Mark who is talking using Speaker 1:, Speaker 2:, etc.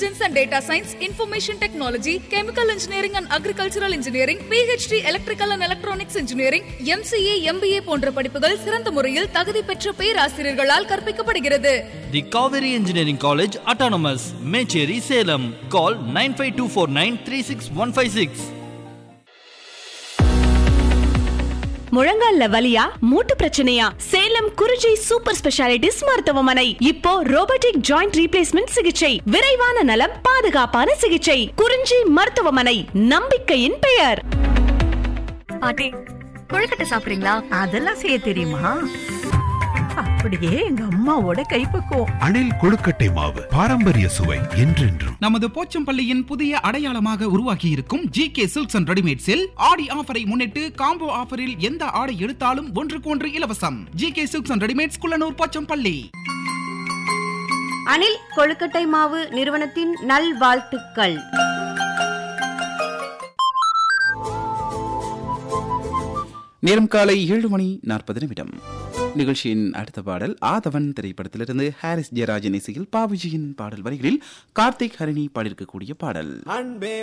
Speaker 1: intelligence and data science, information technology, chemical engineering and agricultural engineering, PhD electrical and electronics engineering, MCA, MBA போன்ற படிப்புகள் சிறந்த முறையில் தகுதி பெற்ற பேராசிரியர்களால் கற்பிக்கப்படுகிறது
Speaker 2: The Kaveri Engineering College Autonomous, Mecheri, Salem. Call 95249
Speaker 3: முழங்கால்ல வலியா மூட்டு பிரச்சனையா சேலம் குறிஞ்சி சூப்பர் ஸ்பெஷாலிட்டிஸ் மருத்துவமனை இப்போ ரோபோட்டிக் ஜாயிண்ட் ரீப்ளேஸ்மெண்ட் சிகிச்சை விரைவான நலம் பாதுகாப்பான சிகிச்சை குறிஞ்சி மருத்துவமனை நம்பிக்கையின் பெயர்
Speaker 4: பாட்டி கொழுக்கட்டை சாப்பிடுறீங்களா
Speaker 5: அதெல்லாம் செய்ய தெரியுமா அப்படியே எங்க அம்மாவோட கைப்பக்குவம்
Speaker 6: அணில் கொழுக்கட்டை மாவு பாரம்பரிய சுவை என்றென்றும்
Speaker 7: நமது போச்சம்பள்ளியின் புதிய அடையாளமாக உருவாகி இருக்கும் ஜி கே சில்க்ஸ் அண்ட் ரெடிமேட்ஸில் ஆடி ஆஃபரை முன்னிட்டு காம்போ ஆஃபரில் எந்த ஆடை எடுத்தாலும் ஒன்றுக்கு ஒன்று இலவசம் G K silks and readymades Kullanur Pochampalli
Speaker 8: Anil கொழுக்கட்டை மாவு நிறுவனத்தின் நல்வாழ்த்துக்கள்
Speaker 9: நேரம் காலை ஏழு மணி நாற்பது நிமிடம் நிகழ்ச்சியின் அடுத்த பாடல் ஆதவன் திரைப்படத்திலிருந்து ஹாரிஸ் ஜெயராஜன் இசையில் பாபுஜியின் பாடல் வரிகளில் கார்த்திக் ஹரிணி பாடியிருக்கக்கூடிய பாடல்
Speaker 10: அன்பே